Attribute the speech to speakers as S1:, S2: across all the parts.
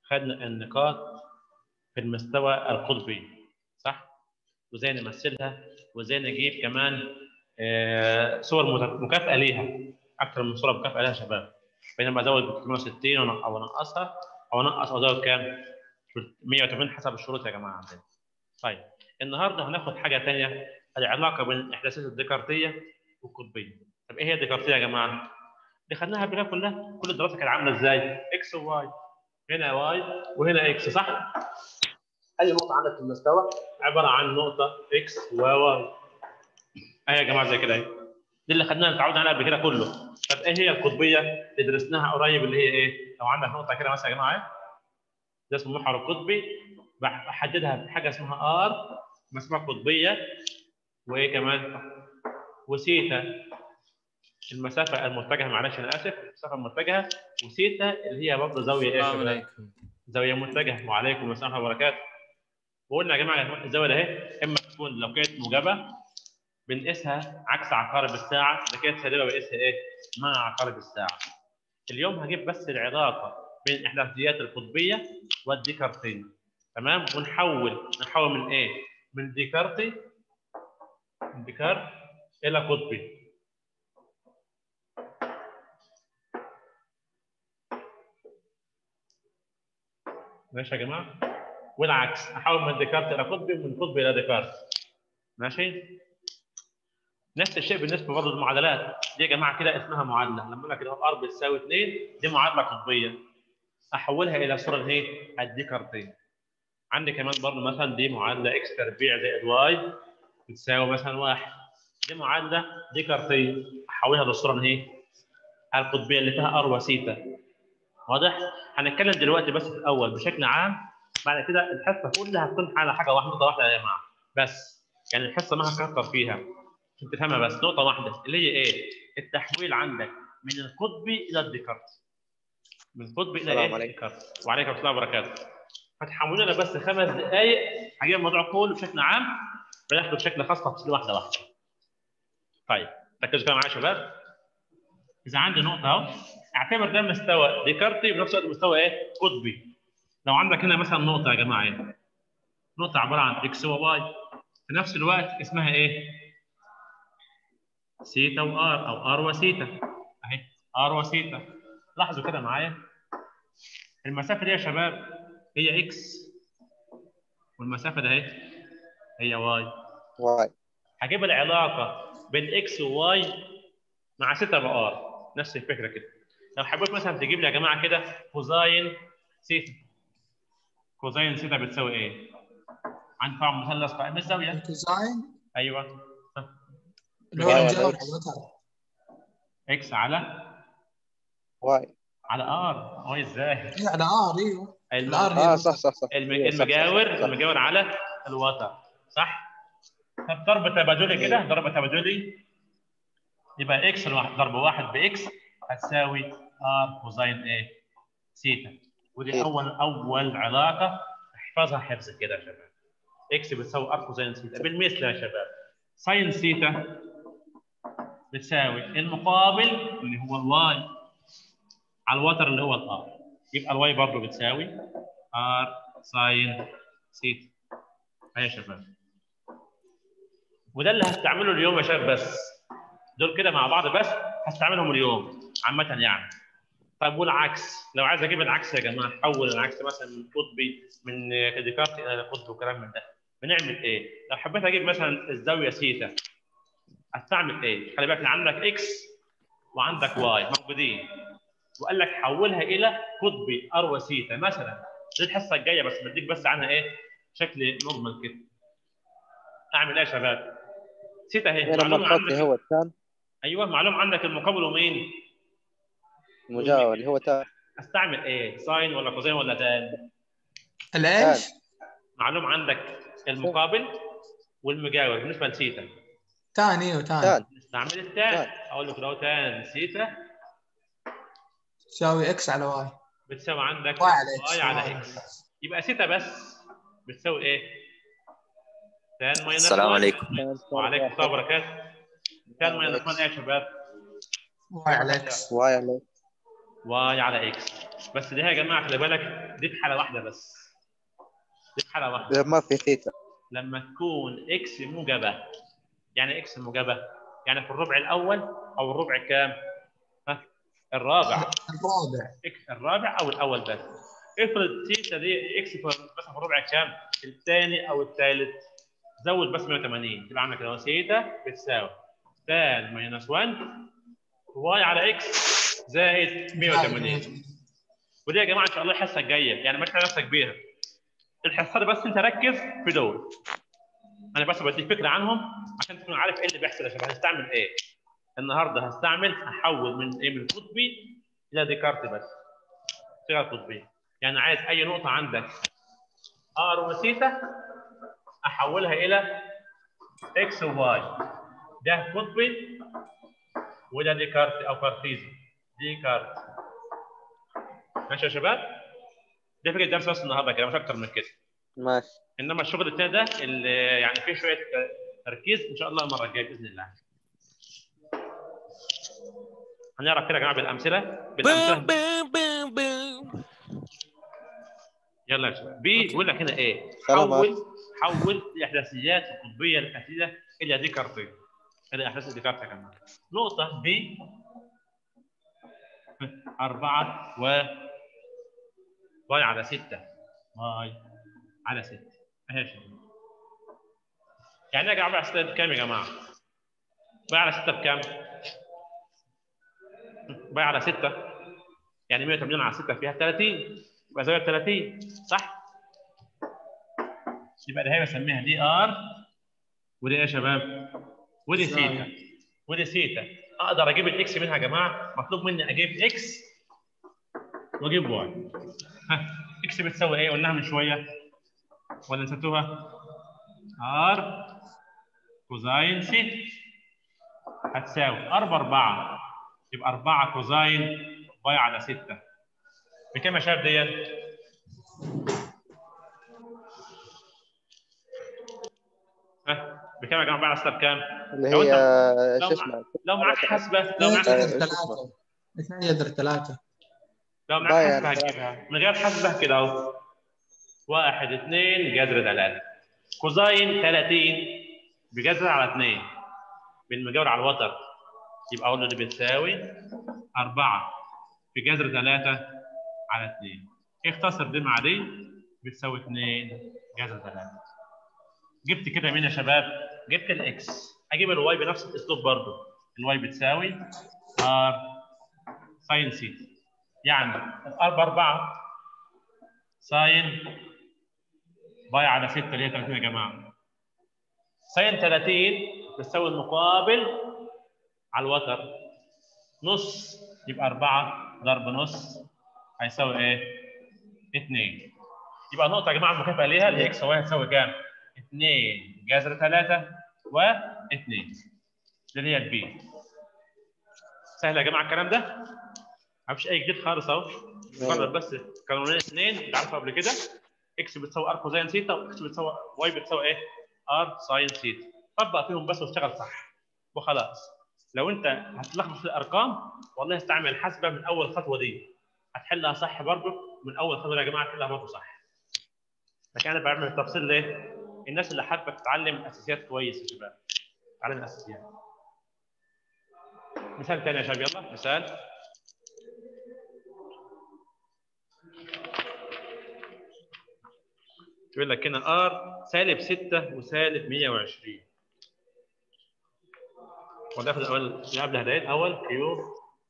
S1: خدنا النقاط في المستوى القطبي صح وازاي نمثلها وازاي نجيب كمان آه، صور مت- مكافاه ليها اكثر من صوره مكافاه لها يا شباب بينما ازود ب 360 ون- او انقصها او انقص او ازود كام 180 حسب الشروط يا جماعه عندنا طيب النهارده هناخد حاجه ثانيه العلاقه بين الاحداثات الديكارتيه والقطبيه طب ايه هي الديكارتيه يا جماعه دي خدناها قبل كده كلها كل الدراسه كانت عامله ازاي اكس وواي هنا واي وهنا اكس صح اي نقطه عندك في المستوى عباره عن نقطه اكس وواي اهي يا جماعه زي كده اهي دي اللي خدناها اتعودنا عليها قبل كده كله طب ايه هي القطبيه اللي درسناها قريب اللي هي ايه لو عندك نقطه كده مثلا يا جماعه اهي ده اسمه محور القطبي بحددها بحاجه اسمها ار اسمها قطبيه وايه كمان وسيتا المسافه المتجهه معلش انا اسف المسافه المتجهه وسيتا اللي هي برضه زاويه ايه يا
S2: السلام
S1: شباب؟
S2: عليكم
S1: زاويه متجهه وعليكم السلام ورحمه الله وبركاته وقلنا يا جماعه الزاويه ده اهي اما تكون لو كانت موجبه بنقيسها عكس عقارب الساعه اذا كانت سالبه بنقيسها ايه؟ مع عقارب الساعه اليوم هجيب بس العلاقه بين الاحداثيات القطبيه والديكارتيه تمام ونحول نحول من ايه؟ من ديكارتي من ديكارت الى قطبي ماشي يا جماعه والعكس احول من ديكارت الى قطبي ومن قطبي الى ديكارت ماشي نفس الشيء بالنسبه برضه للمعادلات دي يا جماعه كده اسمها معادله لما اقول لك كده ار بتساوي 2 دي معادله قطبيه احولها الى صوره اللي هي الديكارتيه عندي كمان برضه مثلا دي معادله اكس تربيع زائد واي بتساوي مثلا واحد دي معادله ديكارتيه احولها للصوره اللي هي القطبيه اللي فيها ار وسيتا واضح؟ هنتكلم دلوقتي بس في الاول بشكل عام بعد كده الحصه كلها هتكون على حاجه واحده نقطه واحده يا جماعه بس يعني الحصه ما هكتر فيها عشان تفهمها بس نقطه واحده اللي هي ايه؟ التحويل عندك من القطبي الى الديكارت من القطبي الى
S3: السلام
S1: ايه؟
S3: عليكم.
S1: الديكارت وعليكم السلام وبركاته هتحولوا لنا بس خمس دقائق هجيب الموضوع كله بشكل عام بناخده بشكل خاص تفصيل واحده واحده طيب ركزوا كده معايا يا شباب اذا عندي نقطه اهو اعتبر ده مستوى ديكارتي بنفس الوقت مستوى ايه؟ قطبي. لو عندك هنا مثلا نقطه يا جماعه هنا. نقطه عباره عن اكس وواي في نفس الوقت اسمها ايه؟ سيتا وار او ار وسيتا اهي ار وسيتا لاحظوا كده معايا المسافه دي يا شباب هي اكس والمسافه ده اهي هي واي
S3: واي
S1: هجيب العلاقه بين اكس وواي مع 6 بار نفس الفكره كده لو حبيت مثلا تجيب لي يا جماعه كده كوزاين سيتا كوزاين سيتا بتساوي ايه؟ عندي طبعا مثلث قائم الزاويه
S4: الكوزاين
S1: ايوه
S4: اللي هو
S3: واي
S4: المجاور
S3: على
S4: حضرتك
S1: اكس على
S3: واي
S1: على ار هو ازاي؟
S4: ايه على ار ايوه
S1: الم-
S4: الار
S3: اه
S4: هي
S3: صح صح صح
S1: الم-
S3: إيه، صح، صح،
S1: المجاور
S3: صح.
S1: المجاور على الوتر صح؟ طب ضرب تبادلي كده ضرب تبادلي يبقى اكس الواحد ضرب واحد باكس هتساوي ار كوزين ايه؟ سيتا ودي
S3: سيتا.
S1: اول اول علاقه احفظها حفظ كده يا شباب اكس بتساوي ار كوزين سيتا بالمثل يا شباب ساين سيتا بتساوي المقابل اللي هو الواي على الوتر اللي هو الار يبقى الواي برضه بتساوي ار ساين سيتا اهي يا شباب وده اللي هستعمله اليوم يا شباب بس دول كده مع بعض بس هستعملهم اليوم عامة يعني طيب والعكس لو عايز اجيب العكس يا جماعه حول العكس مثلا من قطبي من ديكارت الى قطب وكلام من ده بنعمل ايه؟ لو حبيت اجيب مثلا الزاويه سيتا استعمل ايه؟ خلي بالك إن عندك اكس وعندك واي موجودين وقال لك حولها الى قطبي ار وسيتا مثلا دي الحصه الجايه بس بديك بس عنها ايه؟ شكل نورمال كده اعمل ايه يا شباب؟ سيتا اهي
S3: هنا
S1: معلومه
S3: مرخص
S1: عندك
S3: هو الثاني
S1: ايوه معلوم عندك المقابل ومين؟
S3: المجاور اللي هو تاني
S1: استعمل ايه؟ ساين ولا كوزين ولا تان؟
S4: الايش؟
S1: معلوم عندك المقابل والمجاور بالنسبه لسيتا
S4: تاني ايوه تاني
S3: تاني
S1: نستعمل التان
S3: تان.
S1: اقول لك لو تان سيتا
S4: تساوي اكس على واي
S1: بتساوي عندك
S4: واي على اكس
S1: واي على اكس يبقى سيتا بس بتساوي ايه؟ تان ماينس
S5: السلام
S1: 1.
S5: عليكم.
S1: وعليكم السلام وبركاته تان ماينس 1 ايه يا شباب؟
S4: واي على اكس
S3: واي على
S1: واي على اكس بس دي يا جماعه خلي بالك دي في حاله واحده بس دي في حاله واحده
S3: ما في ثيتا
S1: لما تكون اكس موجبه يعني اكس موجبه يعني في الربع الاول او الربع كام؟ ها الرابع
S4: الرابع
S1: إكس الرابع او الاول بس افرض تيتا دي اكس في مثلا في الربع كام؟ الثاني او الثالث زود بس 180 تبقى عندك لو تيتا بتساوي تان ماينس 1 واي على اكس زائد 180 ودي يا جماعه ان شاء الله الحصه الجايه يعني ما تحرق نفسك بيها الحصه دي بس انت ركز في دول انا بس بديك فكره عنهم عشان تكون عارف ايه اللي بيحصل يا شباب هنستعمل ايه النهارده هستعمل احول من ايه من القطبي الى ديكارت بس صيغه قطبيه يعني عايز اي نقطه عندك ار وثيتا احولها الى اكس وواي ده قطبي وده ديكارت او كارتيزي ديكارت ماشي يا شباب ده فكره الدرس بس النهارده كده مش اكتر من كده
S3: ماشي
S1: انما الشغل التاني ده اللي يعني فيه شويه تركيز ان شاء الله المره الجايه باذن الله هنعرف كده يا جماعه بالامثله بالامثله
S2: بوم بوم بوم
S1: يلا يا شباب بي بيقول لك هنا ايه
S3: سلام
S1: حول حول الاحداثيات القطبيه الاتيه الى ديكارتين الى احداث ديكارت يا جماعه نقطه بي أربعة و واي على ستة واي على ستة أهي يا شباب يعني ايه يا جماعة على ستة بكام يا جماعة؟ باي على ستة بكام؟ باي على ستة يعني 180 على 6 فيها 30 يبقى زاوية 30 صح؟ يبقى ده هي بسميها دي ار ودي ايه يا شباب؟ ودي
S4: زاوية.
S1: ثيتا ودي ثيتا اقدر اجيب الاكس منها يا جماعه مطلوب مني اجيب اكس واجيب واي ها اكس بتساوي ايه؟ قلناها من شويه ولا نسيتوها؟ ار كوزاين ثيتا هتساوي ار باربعه يبقى 4 كوزاين باي على 6 بكام يا شباب ديت؟ ها بكام يا جماعه باي على 6 بكام؟
S3: اللي
S1: لو
S3: هي
S1: أنت- لو
S3: شو
S1: مع-
S3: اسمه
S1: لو معاك حاسبه لو معاك
S3: آه،
S4: يقدر
S3: شو
S4: ثلاثة اثنين يقدر ثلاثة
S1: لو معاك
S3: باي
S1: حاسبه
S3: على
S1: هتجيبها من غير حاسبه كده اهو واحد اثنين جذر ثلاثة كوزاين 30 بجذر على اثنين بالمجاور على الوتر يبقى اقول له دي بتساوي أربعة في جذر ثلاثة على اثنين اختصر دي مع دي بتساوي اثنين جذر ثلاثة جبت كده مين يا شباب؟ جبت الاكس اجيب الواي بنفس الاسلوب برضه الواي بتساوي ار ساين سيتا يعني الار باربعه ساين باي على 6 اللي هي 30 يا جماعه ساين 30 بتساوي المقابل على الوتر نص يبقى 4 ضرب نص هيساوي ايه؟ 2 يبقى النقطه يا جماعه المكافاه ليها اللي هي اكس واي هتساوي كام؟ 2 جذر 3 و2 اللي هي البي سهل يا جماعه الكلام ده؟ ما فيش اي جديد خالص اهو مجرد بس قانونين اثنين انت عارفه قبل كده اكس بتساوي ار كوزين ثيتا واكس بتساوي واي بتساوي ايه؟ ار ساين ثيتا طبق فيهم بس واشتغل صح وخلاص لو انت هتلخبط في الارقام والله استعمل الحاسبه من اول خطوه دي هتحلها صح برضه من اول خطوه يا جماعه هتحلها برضه صح لكن انا بعمل التفصيل ليه؟ الناس اللي حابه تتعلم اساسيات كويس يا شباب تعلم الاساسيات مثال ثاني يا شباب يلا مثال يقول لك هنا ار سالب 6 وسالب 120 وناخد الاول اللي قبل هدايا الاول كيو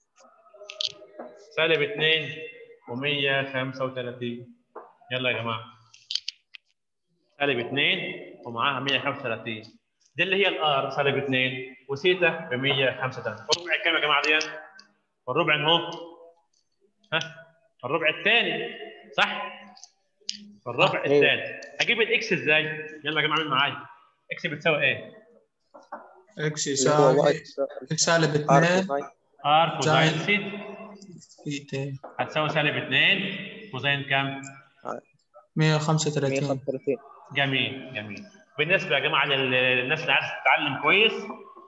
S1: سالب 2 و135 يلا يا جماعه سالب 2 ومعاها 135 دي اللي هي الار سالب 2 وسيتا ب 135 الربع كام يا جماعه دي؟ الربع اهو ها الربع الثاني صح؟ الربع
S3: أيوه.
S1: الثاني اجيب الاكس ازاي؟ يلا يا جماعه مين معايا؟ اكس بتساوي ايه؟
S4: اكس
S3: اللي هو
S4: يساوي
S3: واي
S4: اكس سالب
S3: ار
S4: 2
S3: كوزاين
S1: ار كوزين
S4: زائد.
S1: سيتا
S4: ثيتا
S1: هتساوي سالب 2 كوزين كام؟
S4: 135
S3: 135
S1: جميل جميل بالنسبه يا جماعه للناس اللي عايزه تتعلم كويس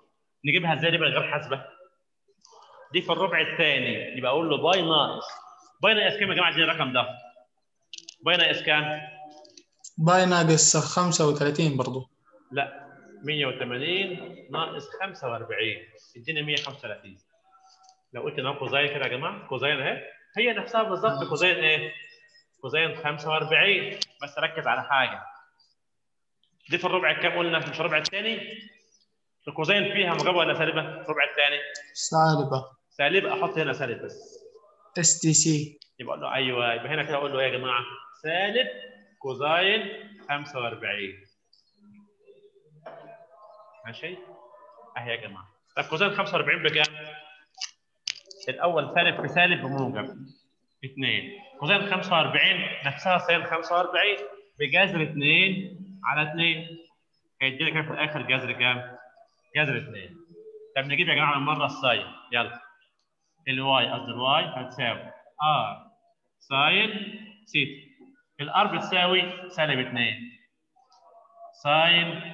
S1: نجيبها ازاي دي من غير حاسبه دي في الربع الثاني يبقى اقول له باي ناقص باي ناقص كام يا جماعه اديني الرقم ده باي ناقص كام؟
S4: باي ناقص 35 برضو
S1: لا 180 ناقص 45 اديني 135 لو قلت ان كوزاين كده يا جماعه كوزاين اهي هي نفسها بالظبط كوزاين ايه؟ كوزاين 45 بس ركز على حاجه دي في الربع الكام قلنا مش الربع الثاني الكوزاين فيها موجبه ولا سالبه؟ في الربع الثاني
S4: سالبة
S1: سالب احط هنا سالب بس
S4: اس تي سي
S1: يبقى اقول له ايوه يبقى هنا كده اقول له ايه يا جماعه؟ سالب كوزاين 45 ماشي؟ اهي يا جماعه طب كوزاين 45 بكام؟ الاول سالب في سالب بموجب 2 كوزين 45 نفسها ساين 45 بجذر 2 على 2 هيدينا كام في الاخر جذر كام؟ جذر 2 طب نجيب يا جماعه من مره الساين يلا الواي قصدي الواي هتساوي ار ساين سيتا الار بتساوي سالب 2 ساين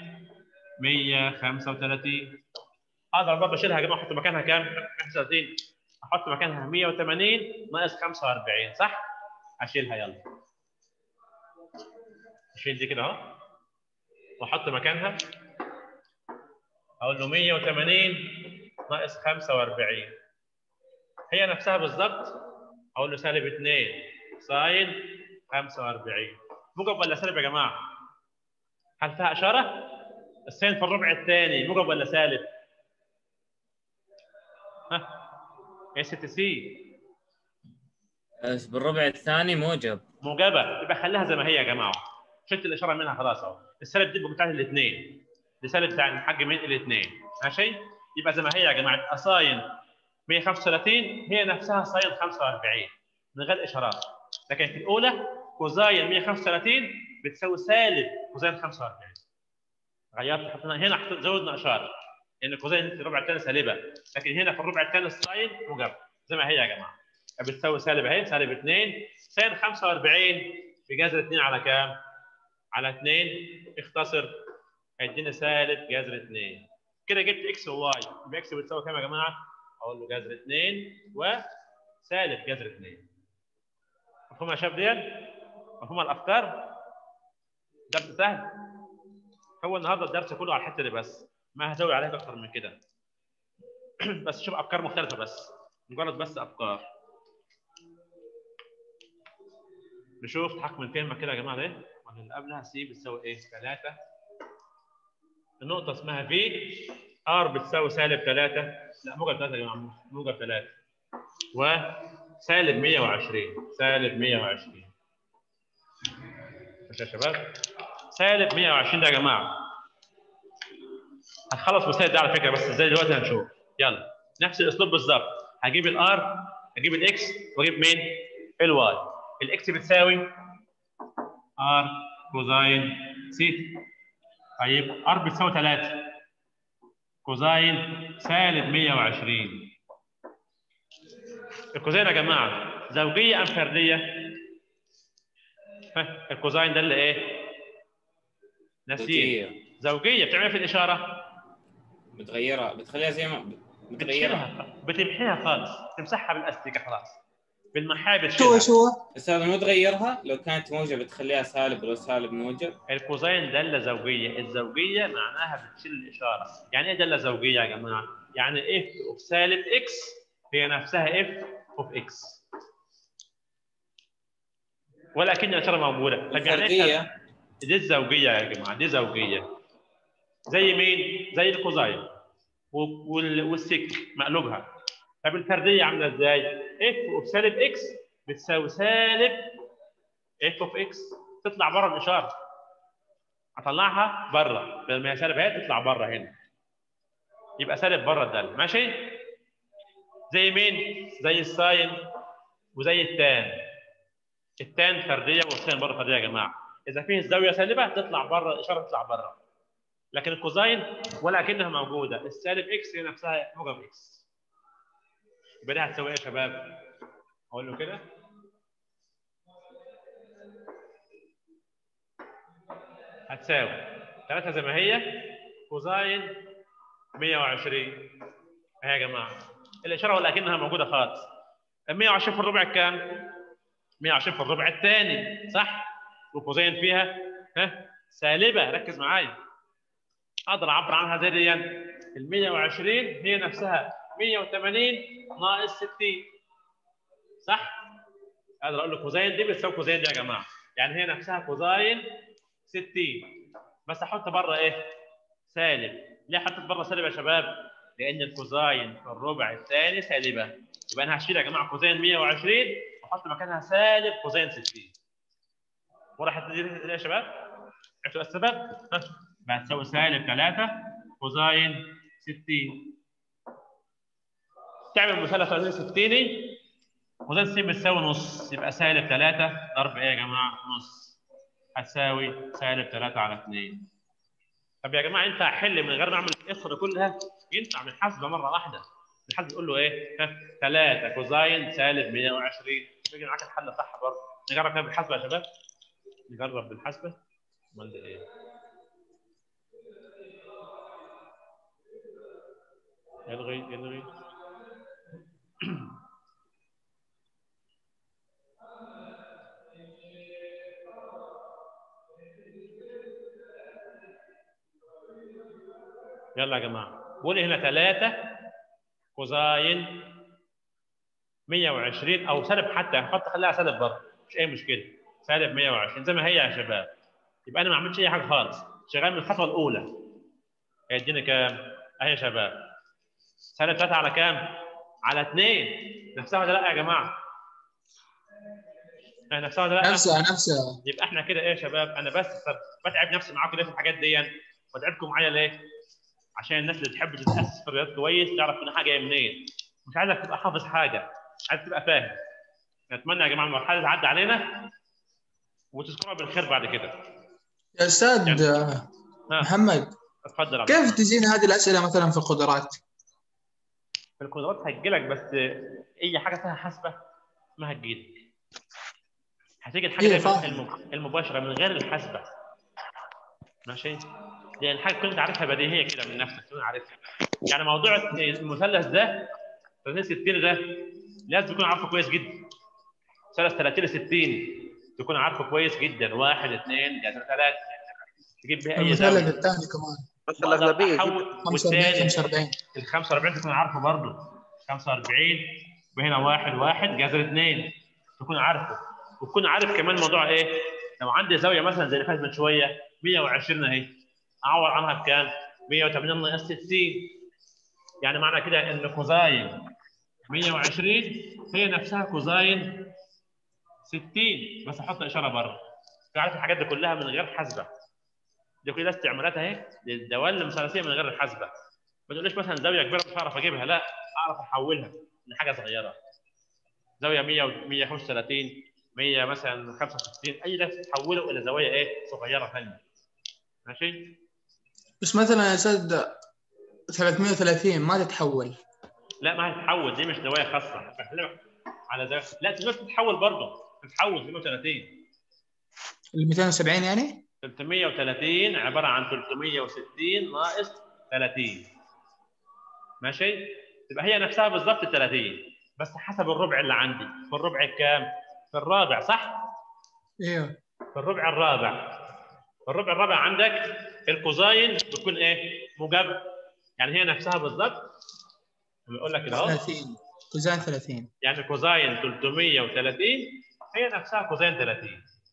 S1: 135 اقدر برضه اشيلها يا جماعه احط مكانها كام؟ 35 احط مكانها 180 ناقص 45 صح؟ اشيلها يلا اشيل دي كده اهو واحط مكانها اقول له 180 ناقص 45 هي نفسها بالظبط اقول له سالب 2 ساين 45 موجب ولا سالب يا جماعه؟ هل فيها اشاره؟ السين في الربع الثاني موجب ولا سالب؟ ها اس تي سي
S5: بس بالربع الثاني موجب
S1: موجبه يبقى خليها زي ما هي يا جماعه شلت الاشاره منها خلاص اهو السالب دي بتاعت الاثنين دي سالب بتاع الحاج من الاثنين ماشي يبقى زي ما هي يا جماعه اساين 135 هي نفسها ساين 45 من غير اشارات لكن في الاولى كوزاين 135 بتساوي سالب كوزاين 45 غيرت حطينا هنا حطينا زودنا اشاره لان كوزاين في الربع الثاني سالبه لكن هنا في الربع الثاني الساين موجب زي ما هي يا جماعه بتساوي سالب اهي سالب 2 ساين 45 بجذر 2 على كام؟ على 2 اختصر هيدينا سالب جذر 2 كده جبت اكس وواي يبقى اكس بتساوي كام يا جماعه؟ اقول له جذر 2 وسالب جذر 2 مفهوم يا شباب ديت؟ مفهوم الافكار؟ درس سهل هو النهارده الدرس كله على الحته دي بس ما هزود عليك اكتر من كده بس شوف افكار مختلفه بس مجرد بس افكار نشوف تحكم الكلمه كده يا جماعه ده ولا اللي قبلها سي بتساوي ايه 3 النقطه اسمها في ار بتساوي سالب 3 لا موجب 3 يا جماعه موجب 3 وسالب 120 سالب 120 ماشي يا شباب سالب 120 ده يا جماعه هنخلص مسائل ده على فكره بس ازاي دلوقتي هنشوف يلا نفس الاسلوب بالظبط هجيب الار اجيب الاكس واجيب مين الواي الاكس بتساوي ار كوزاين سيتا طيب ار بتساوي 3 كوزاين سالب 120 الكوزاين يا جماعه زوجيه ام فرديه؟ ها الكوزاين ده اللي ايه؟ نسيج زوجيه بتعمل في الاشاره
S5: بتغيرها بتخليها زي ما بتغيرها
S1: بتشيلها بتمحيها خالص تمسحها بالاستيكه خلاص بالمحايه
S4: شو
S1: بتشيلها
S4: شو
S5: استاذ مو تغيرها لو كانت موجب بتخليها سالب ولو سالب موجب
S1: الكوزين داله زوجيه الزوجيه معناها بتشيل الاشاره يعني ايه داله زوجيه يا جماعه يعني اف اوف سالب اكس هي نفسها اف اوف اكس ولكن الاشاره موجوده طب يعني ايه
S5: الفرديه
S1: دي الزوجيه يا جماعه دي زوجيه زي مين زي الكوزاين و- وال- والسك مقلوبها طب الفرديه عامله ازاي اف اوف سالب اكس بتساوي سالب اف اوف اكس تطلع بره الاشاره اطلعها بره بدل ما هي سالب اهي تطلع بره هنا يبقى سالب بره الداله ماشي زي مين زي الساين وزي التان التان فرديه والساين بره فرديه يا جماعه اذا فيه الزاويه سالبه تطلع بره الاشاره تطلع بره لكن الكوزاين ولكنها موجوده السالب اكس هي نفسها موجب اكس يبقى دي هتساوي ايه يا شباب؟ اقول له كده هتساوي 3 زي ما هي كوزاين 120 اهي يا جماعه الاشاره ولكنها موجوده خالص ال 120 في الربع كام؟ 120 في الربع الثاني صح وكوزين فيها ها سالبه ركز معايا اقدر اعبر عنها زي دي ال 120 هي نفسها 180 ناقص 60 صح اقدر اقول له كوزين دي بتساوي كوزين دي يا جماعه يعني هي نفسها كوزين 60 بس احط بره ايه سالب ليه حطيت بره سالب يا شباب لان الكوزين في الربع الثاني سالبه يبقى انا هشيل يا جماعه كوزين 120 واحط مكانها سالب كوزين 60 وراحت دي دي يا شباب عرفتوا السبب ها بقى تساوي سالب 3 كوزين 60 تعمل مثلث 30 60 كوزين 60 بتساوي نص يبقى سالب 3 ضرب ايه يا جماعه نص هتساوي سالب 3 على 2 طب يا جماعه ينفع احل من غير ما اعمل القصه دي كلها ينفع من حاسبه مره واحده الحاسب يقول له ايه 3 كوزين سالب 120 يجي معاك الحل صح برضه نجرب كده بالحاسبه يا شباب نجرب بالحاسبه امال ده ايه الغي الغي يلا يا جماعه قول هنا 3 كوزاين 120 او سالب حتى نحط خليها سالب برضه مش اي مشكله سالب 120 زي ما هي يا شباب يبقى انا ما عملتش اي حاجه خالص شغال من الخطوه الاولى هيديني كام؟ اهي يا شباب سالب 3 على كام؟ على 2 نفسها ولا لا يا جماعه؟ أه، نفسها ولا لا؟
S4: نفسها نفسها
S1: يبقى احنا كده ايه يا شباب انا بس بتعب نفسي معاكم ليه في الحاجات دي بتعبكم معايا ليه؟ عشان الناس اللي تحب تتاسس في الرياضه كويس تعرف كل حاجه جايه منين مش عايزك تبقى حافظ حاجه عايز تبقى فاهم اتمنى يا جماعه المرحله دي تعدي علينا وتذكرها بالخير بعد كده
S4: يا استاذ
S1: يعني-
S4: آه،
S1: ها
S4: محمد
S1: اتفضل يا عبد
S4: كيف
S1: الرحمن.
S4: تجينا هذه الاسئله مثلا في القدرات؟
S1: في القدرات هتجيلك بس اي حاجه فيها حاسبه ما هتجيلك هتيجي الحاجه
S4: إيه،
S1: دايما
S4: فاهم.
S1: الم- المباشره من غير الحاسبه ماشي لان الحاجه كنت عارفها بديهيه كده من نفسك تكون عارفها يعني موضوع المثلث ده 30 60 ده لازم تكون عارفه كويس جدا مثلث 30 60 تكون عارفه كويس جدا واحد اثنين جذر ثلاثه تجيب بها اي
S4: المثلث
S1: زاويه
S4: الثاني كمان
S3: بس
S1: وأقدر
S3: الاغلبيه
S1: أحول-
S4: 45
S1: والثاني
S4: 45
S1: ال 45 تكون عارفه برضه 45 وهنا واحد واحد جذر اثنين تكون عارفه وتكون عارف كمان موضوع ايه لو عندي زاويه مثلا زي اللي فاتت من شويه 120 اهي اعوض عنها بكام 180 ناقص 60 يعني معنى كده ان كوزاين 120 هي نفسها كوزاين 60 بس احط اشاره بره تعرف الحاجات دي كلها من غير حسبه دي كلها استعمالات اهي للدوال المثلثيه من غير الحسبه ما تقوليش مثلا زاويه كبيره مش هعرف اجيبها لا اعرف احولها لحاجه صغيره زاويه 100 و 135 100 مثلا 65 اي ده تحوله الى زوايا ايه صغيره ثانيه ماشي
S4: بس مثلا يا استاذ 330 ما تتحول
S1: لا ما هتتحول دي مش زوايا خاصه بكلمك على زاويه لا تقدر تتحول برضه تتحول 330
S4: ال 270 يعني؟
S1: 330 عباره عن 360 ناقص 30 ماشي تبقى هي نفسها بالظبط ال 30 بس حسب الربع اللي عندي في الربع الكام؟ في الرابع صح؟
S4: ايوه
S1: في الربع الرابع في الربع الرابع عندك الكوزاين بتكون ايه؟ موجبه يعني هي نفسها بالظبط لما يقول لك كده اهو
S4: 30 كوزين 30
S1: يعني كوزاين 330 هي نفسها كوزاين 30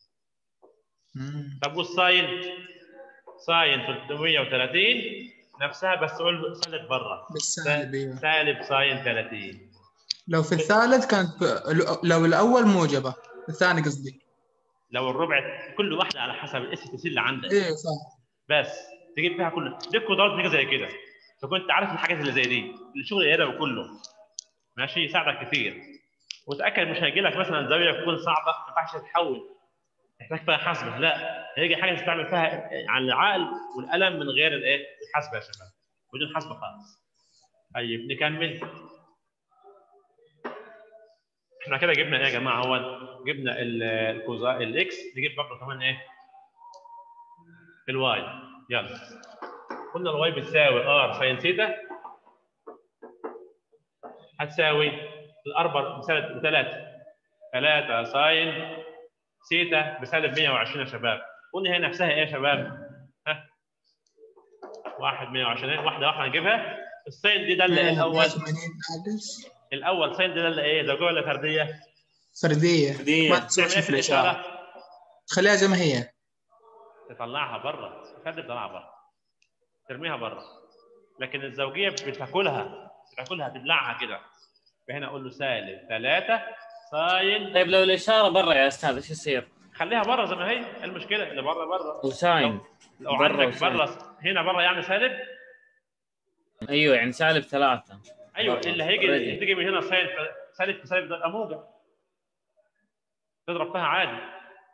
S4: مم.
S1: طب والساين ساين 330 نفسها بس قول سالب بره
S4: بالسالب ايوه
S1: سالب ساين 30
S4: لو في الثالث كانت ب... لو الاول موجبه الثاني قصدي
S1: لو الربع كل واحده على حسب الاس تي سي اللي عندك
S4: ايوه صح
S1: بس تجيب فيها كل دي القدرات حاجه زي كده فكنت عارف الحاجات اللي زي دي الشغل اليدوي كله ماشي يساعدك كتير وتاكد مش هيجي لك مثلا زاويه تكون صعبه ما ينفعش تتحول تحتاج فيها حسبه لا هيجي حاجه تستعمل فيها على العقل والقلم من غير الايه الحسبه يا شباب بدون حسبه خالص طيب نكمل احنا كده جبنا ايه يا جماعه هو جبنا ال- الكوزا الاكس نجيب برضه كمان ايه الواي يلا قلنا الواي بتساوي ار ساين ثيتا هتساوي الاربع بثلاث 3 ساين سيتا بسالب 120 يا شباب قلنا هي نفسها ايه يا شباب؟ ها 1 120 واحده واحده هنجيبها الساين دي داله ايه الاول
S4: 180 معلش
S1: الاول ساين دي داله ايه زوجيه ولا فرديه؟
S4: فرديه
S5: فردية.
S4: ما
S1: تعمل
S4: تسوي
S1: ايه
S4: شيء
S1: في
S4: في الاشاره
S1: الاشاره؟
S4: خليها زي ما هي
S1: تطلعها بره تخلي تطلعها بره ترميها بره لكن الزوجيه بتاكلها بتاكلها تبلعها كده فهنا اقول له سالب 3 ساين
S5: طيب لو الاشاره برا يا استاذ ايش يصير؟
S1: خليها بره زي ما هي إيه المشكله اللي بره بره
S5: وساين
S1: لو
S5: برا
S1: عندك
S5: وسالب.
S1: بره هنا بره يعني سالب
S5: ايوه يعني سالب ثلاثة
S1: ايوه
S5: برا.
S1: اللي هيجي
S5: Already.
S1: تيجي من هنا سالب سالب في سالب ده يبقى موجب تضرب فيها عادي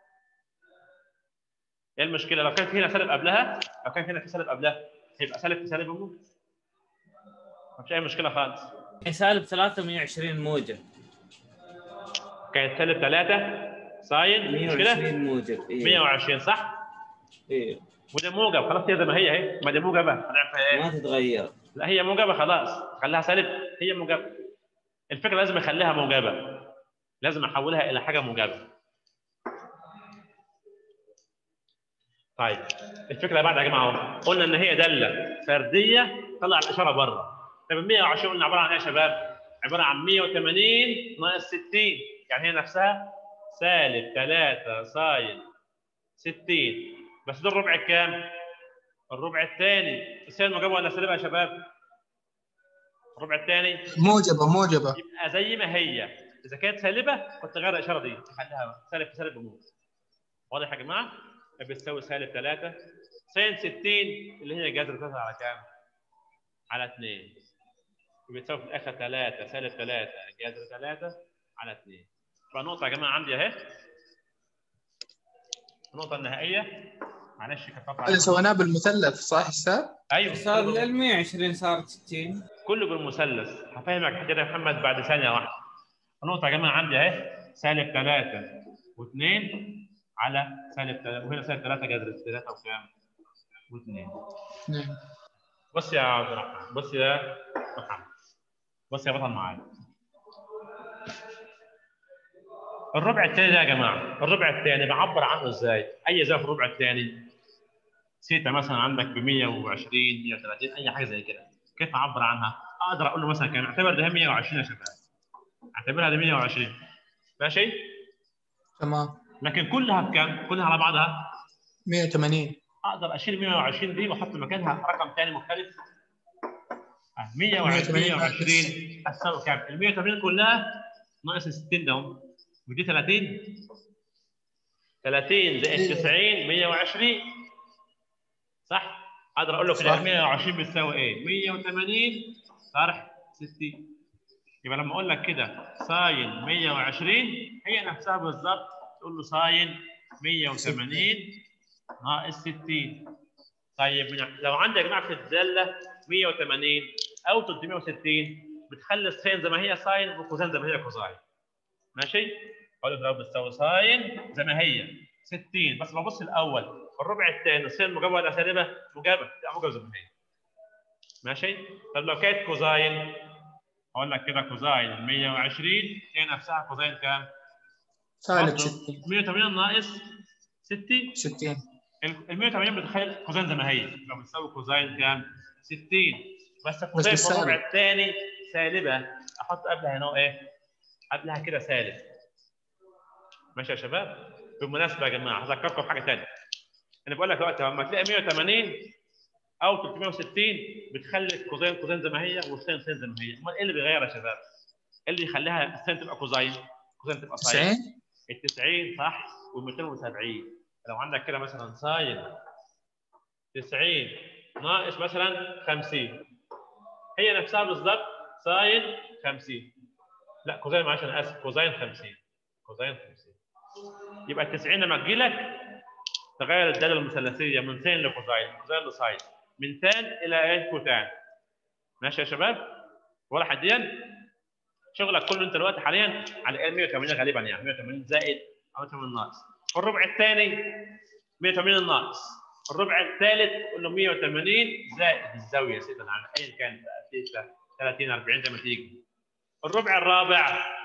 S1: ايه المشكله لو كان في هنا سالب قبلها لو كان هنا في سالب قبلها هيبقى سالب في سالب وموجب مفيش اي مشكله خالص
S5: يعني سالب ثلاثة 120 موجب
S1: كانت سالب 3 ساين مش كده
S5: 120 موجب ايوه
S1: 120 صح
S5: ايوه
S1: وده موجب خلاص هي زي ما هي اهي ما دي موجبه هنعمل فيها ايه
S5: ما تتغير
S1: لا هي موجبه خلاص خليها سالب هي موجبه الفكره لازم اخليها موجبه لازم احولها الى حاجه موجبه طيب الفكره اللي بعد يا جماعه اهو قلنا ان هي داله فرديه طلع الاشاره بره طب ال 120 قلنا عباره عن ايه يا شباب؟ عباره عن 180 ناقص 60 يعني هي نفسها سالب 3 ساين 60 بس ده الربع الكام؟ الربع الثاني السالب موجبه ولا سالبه يا شباب؟ الربع الثاني
S4: موجبه موجبه
S1: يبقى زي ما هي اذا كانت سالبه كنت غير الاشاره دي خليها سالب في سالب بموت واضح يا جماعه بتساوي سالب 3 ساين 60 اللي هي جذر 3 على كام؟ على 2 بتساوي في الاخر 3 سالب 3 جذر 3 على 2 فالنقطه يا جماعه عندي اهي النقطه النهائيه معلش كانت قطعة.
S4: هذا سويناه بالمثلث صح استاذ؟
S1: ايوه
S5: صار ال 120 صارت 60
S1: كله بالمثلث هفهمك كده يا محمد بعد ثانيه واحده النقطه يا جماعه عندي اهي سالب 3 و2 على سالب 3 وهنا سالب 3 جذر 3 وكام؟ و2
S4: نعم
S1: بص يا عبد الرحمن بص يا محمد بص يا بطل معايا الربع الثاني ده يا جماعه الربع الثاني بعبر عنه ازاي؟ اي زي في الربع الثاني سيتا مثلا عندك ب 120 130 اي حاجه زي كده كيف اعبر عنها؟ اقدر اقول له مثلا كام اعتبر ده 120 يا شباب اعتبرها ده 120 ماشي؟
S4: تمام
S1: لكن كلها بكام؟ كلها على بعضها
S4: 180
S1: اقدر اشيل 120 دي واحط مكانها رقم ثاني مختلف آه، 120 120 هتساوي كام؟ ال 180 كلها ناقص 60 ده ودي 30 30 زائد 90 120 صح؟ اقدر اقول له كده
S4: صح.
S1: 120 بتساوي ايه؟ 180 طرح 60 يبقى لما اقول لك كده ساين 120 هي نفسها بالظبط تقول له ساين 180 ناقص 60 طيب من- لو عندي يا جماعه في الداله 180 او 360 بتخلي الساين زي ما هي ساين والكوزين زي ما هي كوزاين ماشي؟ اقول له بتساوي ساين زي ما هي 60 بس ببص الاول الربع الثاني الساين موجبه ولا سالبه؟ موجبه لا موجبه زي ما هي ماشي؟ طب لو كانت كوزاين اقول لك كده كوزاين 120 هي نفسها كوزاين كام؟
S4: سالب
S1: برضه
S4: 60
S1: 180 ناقص 60
S4: 60
S1: ال 180 بتخيل كوزين زي ما هي لو بتساوي كوزين كام؟ 60 بس الكوزين في
S4: بالسالب.
S1: الربع الثاني سالبه احط قبلها هنا ايه؟ قبلها كده سالب ماشي يا شباب؟ بالمناسبه يا جماعه هذكركم بحاجه ثانيه انا بقول لك دلوقتي لما تلاقي 180 او 360 بتخلي الكوزين كوزين زي ما هي والسين سين زي ما هي امال ايه اللي بيغير يا شباب؟ ايه اللي يخليها السين تبقى كوزين كوزين تبقى ساين
S4: 90
S1: ال 90 صح وال 270 لو عندك كده مثلا ساين 90 ناقص مثلا 50 هي نفسها بالظبط ساين 50 لا كوزين معلش انا اسف كوزين 50 كوزين 50 يبقى ال 90 لما تجي لك تغير الداله المثلثيه من سين لكوزين من كوزين لساين من تان الى ايه كوتان ماشي يا شباب ولا حديا شغلك كله انت دلوقتي حاليا على ال 180 غالبا يعني 180 زائد او 180 ناقص الربع الثاني 180 ناقص الربع الثالث قول له 180 زائد الزاويه سيدا عن ايا كان بقى 6 30 40 زي ما تيجي الربع الرابع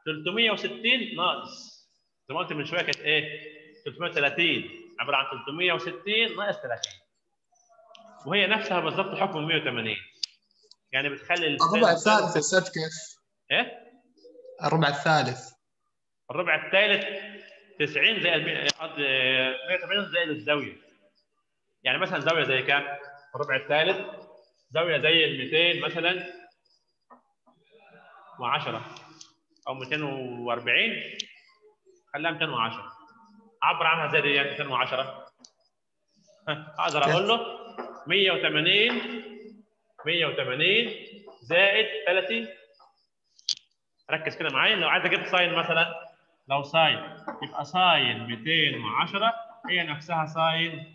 S1: 360 ناقص زي ما قلت من شويه كانت ايه 330 عباره عن 360 ناقص 30 وهي نفسها بالظبط حكم 180 يعني بتخلي
S4: الربع الثالث يا استاذ كيف؟
S1: ايه
S4: الربع الثالث
S1: الربع الثالث 90 زائد مية- قصدي 180 زائد الزاويه يعني مثلا زاويه زي كام؟ الربع الثالث زاويه زي ال 200 مثلا و10 او 240 خليها 210 عبر عنها زي دي يعني 210 ها، اقدر اقول له 180 180 زائد 30 ركز كده معايا لو عايز اجيب ساين مثلا لو ساين يبقى ساين 210 هي نفسها ساين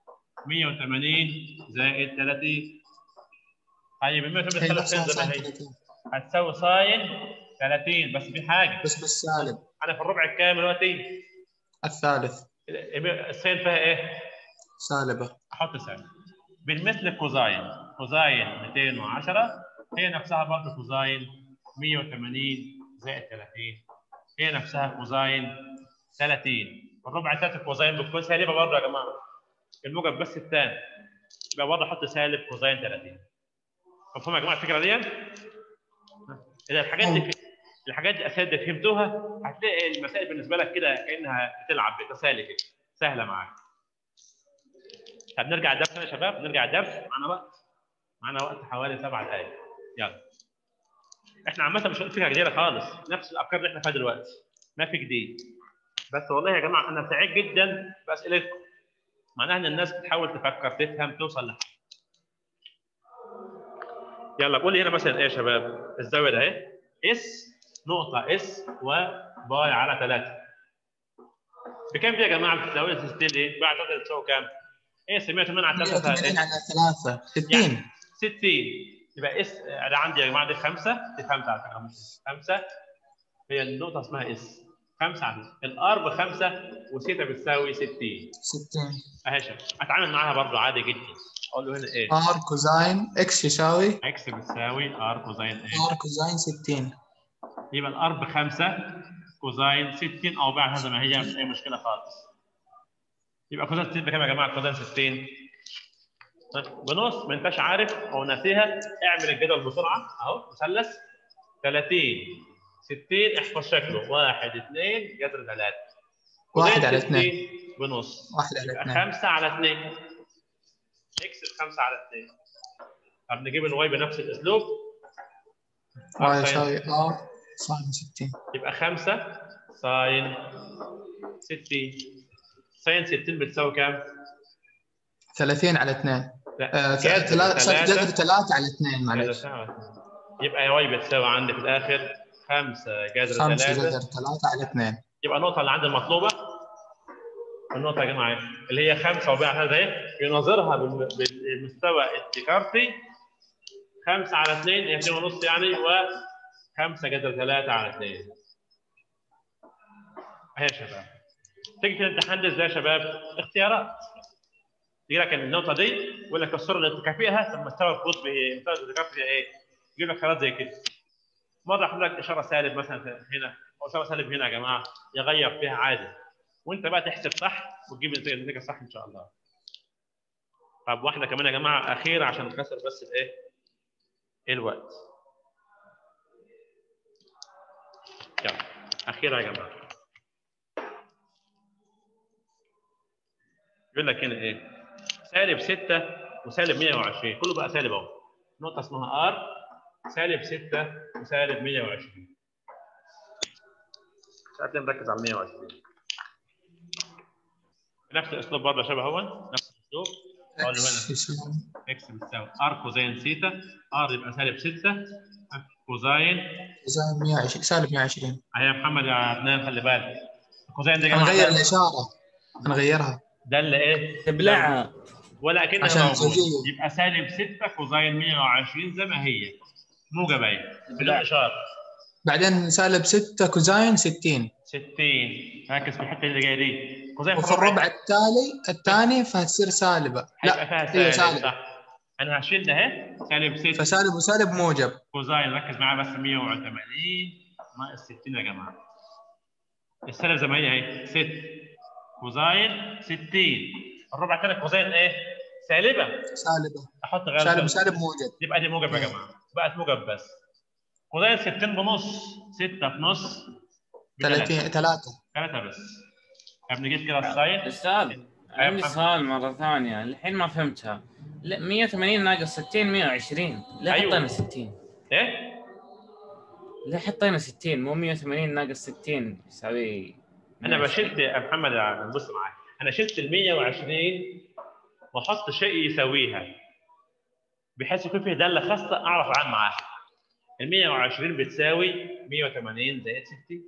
S1: 180 زائد 30 طيب ال 180
S4: هي
S1: خليها
S4: نفسها
S1: زي ما
S4: ساين
S1: هي
S4: 30
S1: هتساوي ساين 30 بس في حاجه
S4: بس بالسالب
S1: انا في الربع الكام دلوقتي
S4: الثالث
S1: الساين فيها ايه؟
S4: سالبه
S1: احط سالب بالمثل كوزاين كوزاين 210 هي نفسها برضه كوزاين 180 زائد 30 هي نفسها كوزاين 30 الربع الثالث كوزاين بتكون سالبه برضه يا جماعه الموجب بس الثاني يبقى برضه احط سالب كوزاين 30 مفهوم يا جماعه الفكره دي؟ اذا الحاجات دي الحاجات دي اساسا دي فهمتوها هتلاقي المسائل بالنسبه لك كده كانها بتلعب بتسالي كده سهله معاك طب نرجع الدرس يا شباب نرجع الدرس معانا وقت معانا وقت حوالي سبع دقائق يلا احنا عامه مش هنقول فيها جديده خالص نفس الافكار اللي احنا فيها دلوقتي ما في جديد بس والله يا جماعه انا سعيد جدا باسئلتكم معناها ان الناس بتحاول تفكر تفهم توصل لحل يلا قول لي هنا مثلا ايه يا شباب الزاويه ده اهي اس نقطه اس وباي على 3 بكام دي يا جماعه الزاويه 60 دي بعد 3 تساوي كام؟ ايه 180 على 3
S4: 180 على 3 60
S1: 60 يبقى اس انا عندي يا جماعه دي 5 دي 5 على فكره مش 5 هي النقطه اسمها اس 5 على الار ب 5 وسيتا بتساوي 60
S4: 60
S1: اهي شوف اتعامل معاها برضو عادي جدا اقول له هنا ايه
S4: ار كوزاين اكس يساوي
S1: اكس بتساوي ار كوزين ايه
S4: ار كوزاين 60
S1: يبقى الار ب 5 كوزين 60 او بعد هذا ما هي مش اي مشكله خالص يبقى كوزين 60 بكام يا جماعه كوزين 60 بنص ما انتش عارف او ناسيها اعمل الجدول بسرعه اهو مثلث 30 60 احفظ شكله 1 2 جذر 3
S4: واحد على اثنين
S1: بنص
S4: واحد على
S1: يبقى
S4: اثنين
S1: 5 على 2 اكس 5 على 2 طب نجيب الواي بنفس الاسلوب
S4: واي يساوي ار ساين 60
S1: يبقى 5 ساين 60 ساين 60 بتساوي كام؟
S4: 30 على 2
S1: لا
S4: جذر
S1: جذر
S4: 3
S1: ثلاثة
S4: على 2 معلش
S1: جذر سبعة. يبقى يا واي بتساوي عندي في الاخر 5 جذر
S4: 5
S1: 3
S4: جذر 3 على 2
S1: يبقى النقطة اللي عندي المطلوبة النقطة يا جماعة اللي هي 5 وبيع هذا اهي يناظرها بالم- بالمستوى الديكارتي 5 على 2 هي 2 ونص يعني و5 جذر 3 على 2 اهي يا شباب تيجي في الامتحان ده ازاي يا شباب؟ اختيارات يجي لك النقطة دي يقول لك الصورة اللي تكافئها ثم مستوى القطب ايه؟ مستوى الديكارتي ايه؟ يجيب لك خيارات زي كده مرة يحط لك إشارة سالب مثلا هنا أو إشارة سالب هنا يا جماعة يغير فيها عادي وأنت بقى تحسب صح وتجيب النتيجة النتيجة صح إن شاء الله. طب واحدة كمان يا جماعة أخيرة عشان نخسر بس الإيه؟ الوقت. يلا أخيرة يا جماعة. يقول لك هنا إيه؟ سالب 6 وسالب 120 كله بقى سالب أهو. نقطة اسمها R سالب 6 وسالب 120 ساعات نركز على 120 نفس الاسلوب برضه شبه هو نفس الاسلوب اقول له
S4: اكس
S1: هنا
S4: يساوي
S1: اكس بتساوي ار كوزين سيتا ار يبقى سالب 6 كوزين
S4: كوزاين 120 سالب 120
S1: اهي يا محمد يا عدنان خلي بالك الكوزين ده يا جماعه
S4: هنغير
S1: ده-
S4: الاشاره هنغيرها
S1: ده اللي ايه
S5: تبلعها
S1: ولا اكنها
S4: عشان
S1: موجود
S4: الزوجية.
S1: يبقى سالب 6 كوزين 120 زي ما هي موجب اهي بدون اشاره
S4: بعدين سالب 6 كوزاين 60
S1: 60 ركز في الحته اللي جايه دي كوزين
S4: وفي الربع التالي الثاني فهتصير سالبه
S1: هيبقى
S4: لا
S1: فيها
S4: هي
S1: سالب
S4: سالب
S1: صح انا هشيل ده اهي سالب 6
S4: فسالب وسالب موجب
S1: كوزين ركز معايا بس 180 ناقص 60 يا جماعه السالب زي ما هي اهي 6 كوزين 60 الربع الثاني كوزين ايه؟ سالبه
S4: سالبه
S1: احط غير
S4: سالب سالب موجب
S1: يبقى دي موجب يا جماعه بقت موجب بس كوزين 60 بنص 6 في نص
S4: 30 3
S1: ثلاثة بس طب نجيب كده الساين
S5: استاذ عندي
S1: محمد.
S5: سؤال مره ثانيه الحين ما فهمتها لا 180 ناقص 60 120 ليه
S1: أيوة.
S5: حطينا 60
S1: ايه؟
S5: ليه حطينا 60 مو 180 ناقص 60 يساوي
S1: انا
S5: 120.
S1: بشلت يا محمد يا بص معايا انا شلت ال 120 واحط شيء يساويها بحيث يكون فيه داله خاصه اعرف اتعامل معاها ال 120 بتساوي 180 زائد 60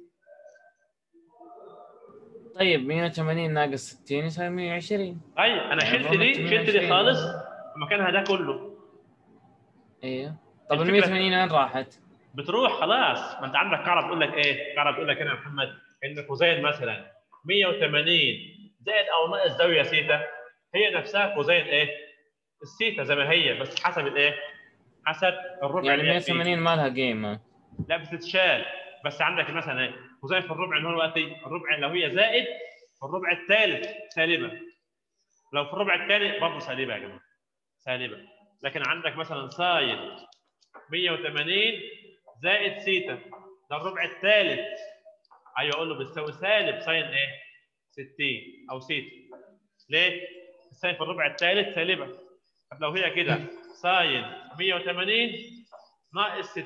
S5: طيب 180 ناقص 60 يساوي 120
S1: اي انا
S5: يعني
S1: شلت
S5: هو
S1: دي شلت دي
S5: 120.
S1: خالص مكانها ده كله
S5: ايوه طب ال
S1: الفكرة-
S5: 180 وين راحت؟
S1: بتروح خلاص ما انت عندك قاعده بتقول لك ايه؟ قاعده بتقول لك هنا يا محمد ان كوزين مثلا 180 زائد او ناقص زاويه سيتا هي نفسها كوزين ايه؟ السيتا زي ما هي بس حسب الايه؟ حسب الربع
S5: يعني
S1: اللي هي فيه.
S5: 180 ما لها قيمه
S1: لا بتتشال بس عندك مثلا ايه؟ كوزين في الربع اللي هو دلوقتي الربع لو هي زائد في الربع الثالث سالبه لو في الربع الثاني برضه سالبه يا جماعه سالبه لكن عندك مثلا ساين 180 زائد سيتا ده الربع الثالث ايوه اقول له بتساوي سالب ساين ايه؟ 60 او سيتا ليه؟ الساين في الربع الثالث سالبه طب لو هي كده ساين 180 ناقص 60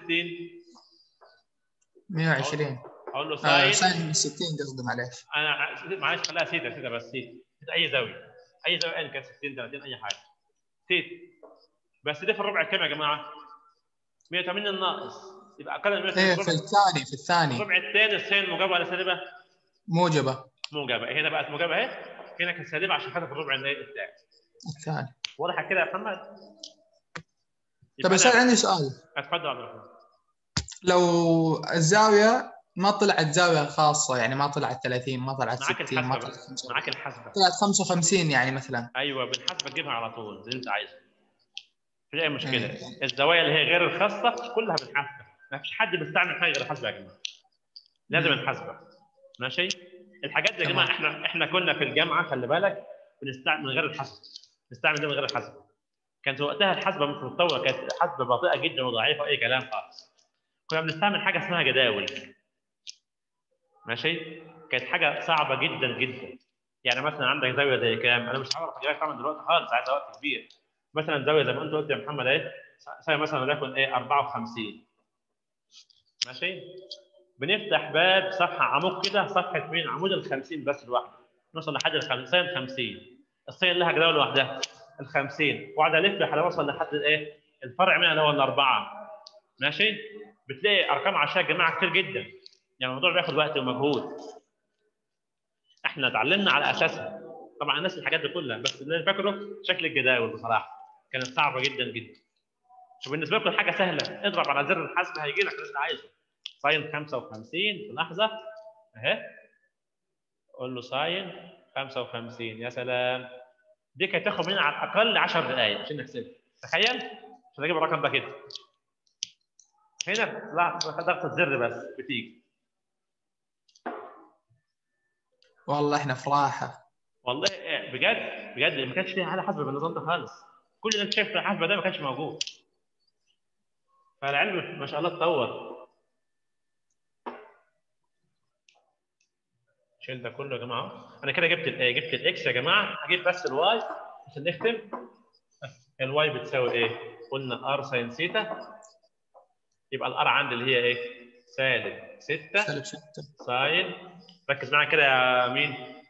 S4: 120
S1: اقول له
S4: آه
S1: ساين
S4: ساين 60 قصدي معلش
S1: انا ع- معلش خليها سيتا سيتا بس سيتا سيتا اي زاويه اي زاويه ان كانت 60 30 اي حاجه سيتا بس دي في الربع كام يا جماعه؟ 180 الناقص يبقى اقل من 180
S4: ايه
S1: في
S4: في
S1: الربع-
S4: الثاني في الثاني
S1: الربع الثاني السين موجبه ولا سالبه؟
S4: موجبه
S1: موجبه هنا بقت موجبه اهي هنا كانت سالبه عشان خاطر في الربع النهائي الثاني
S4: الثاني
S1: واضحه كده يا محمد؟
S4: طب
S1: يبقى
S4: بس
S1: أنا-
S4: انا عندي سؤال
S1: اتفضل يا عبد الرحمن
S4: لو الزاويه ما طلعت زاويه خاصه يعني ما طلعت 30 ما طلعت
S1: معاك
S4: 60 ما
S1: الحسبه
S4: طلعت
S1: بس
S4: 55
S1: معاك الحسبه
S4: طلعت 55 يعني مثلا
S1: ايوه بالحسبه تجيبها على طول اللي انت عايزه مفيش اي مشكله
S4: إيه.
S1: الزوايا اللي هي غير الخاصه كلها بالحسبه ما فيش حد بيستعمل حاجه غير الحسبه يا جماعه لازم
S4: مم.
S1: الحسبه ماشي الحاجات دي يا
S4: تمام.
S1: جماعه احنا احنا كنا في الجامعه خلي بالك بنستعمل من غير الحسبه نستعمل دي من غير الحسبه كانت وقتها الحسبه مش متطوره كانت حسبه بطيئه جدا وضعيفه واي كلام خالص كنا بنستعمل حاجه اسمها جداول ماشي كانت حاجه صعبه جدا جدا يعني مثلا عندك زاويه زي كام انا مش هعرف اجيبها طبعا دلوقتي خالص عايز وقت كبير مثلا زاويه زي ما انت قلت يا محمد اهي زي مثلا وليكن ايه 54 ماشي بنفتح باب صفحه عمود كده صفحه مين عمود ال 50 بس لوحده نوصل لحد ال 50 50 الصين لها جداول لوحدها ال 50 واقعد الف لحد ما اوصل لحد الايه الفرع منها اللي هو الاربعه ماشي بتلاقي ارقام عشاء يا جماعه كتير جدا يعني الموضوع بياخد وقت ومجهود احنا اتعلمنا على اساسها طبعا الناس الحاجات دي كلها بس اللي أنا فاكره شكل الجداول بصراحه كانت صعبه جدا جدا وبالنسبه لكم حاجه سهله اضرب على زر الحسب هيجي لك اللي انت عايزه ساين 55 في لحظه اهي قول له ساين 55 يا سلام دي كانت تاخد مننا على الاقل 10 دقائق عشان نحسبها تخيل عشان اجيب الرقم ده كده هنا لا ضغط الزر بس بتيجي
S4: والله احنا في راحه
S1: والله إيه، بجد بجد ما كانش فيها حاجه حاسبه بالنظام ده خالص كل اللي انت شايف في الحاسبه ده ما كانش موجود فالعلم ما شاء الله اتطور شيل ده كله يا جماعه انا كده جبت الايه جبت الاكس يا جماعه هجيب بس الواي عشان نختم الواي بتساوي ايه قلنا ار ساين سيتا يبقى الار عندي اللي هي ايه سالب 6
S4: سالب 6
S1: ساين ركز معايا كده يا مين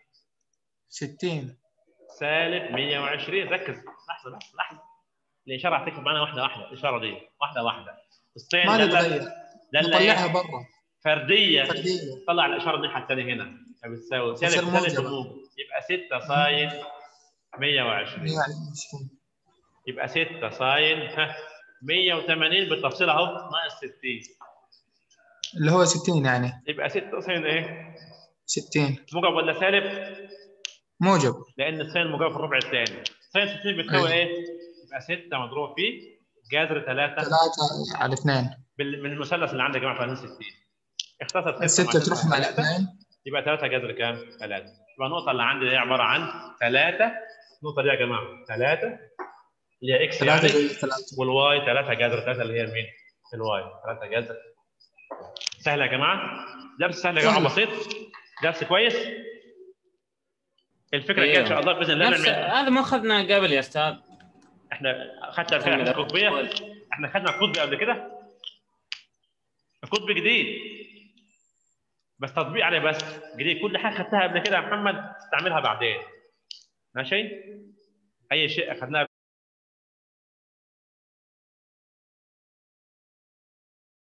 S4: 60
S1: سالب 120 ركز لحظه لحظه لحظه الاشاره هتكتب معانا واحده واحده الاشاره دي واحده واحده الصين
S4: ما
S1: دلة-
S4: نتغير
S1: دلة
S4: نطلعها
S1: إيه؟
S4: برا
S1: فرديه
S4: فرديه
S1: طلع الاشاره الناحيه الثانيه هنا بتساوي سالب
S4: تصير
S1: سالب
S4: موجبة.
S1: بالموجب يبقى 6 ساين 120
S4: 120
S1: يبقى 6 ساين ها 180 بالتفصيل اهو ناقص 60
S4: اللي هو 60 يعني
S1: يبقى 6 ساين ايه؟
S4: 60
S1: موجب ولا سالب؟
S4: موجب
S1: لان الساين موجبه في الربع الثاني ساين 60 بتساوي
S4: أيوة.
S1: ايه؟ يبقى 6 مضروب في جذر 3
S4: 3 على 2
S1: بال- من المثلث اللي عندك يا جماعه في 60 اختصر
S4: ستة تروح مع
S1: ثلاثة.
S4: الاثنين
S1: يبقى 3 جذر كام؟ 3 يبقى النقطة اللي عندي دي عبارة عن 3 النقطة دي يا جماعة 3 اللي هي اكس
S4: ثلاثة
S1: يعني
S4: جذر ثلاثة
S1: والواي 3 جذر 3 اللي هي مين؟ الواي 3 جذر سهلة يا جماعة؟ درس سهل يا جماعة
S4: سهلة.
S1: بسيط درس كويس الفكرة الجاية ان شاء الله باذن الله
S5: نفس
S1: نعمل
S5: هذا ما اخذناه قبل يا استاذ
S1: احنا خدنا الفئة القطبية احنا خدنا القطبي قبل كده القطبي جديد بس تطبيق عليه بس جديد كل حاجه خدتها قبل كده يا محمد استعملها بعدين ماشي اي شيء اخذناه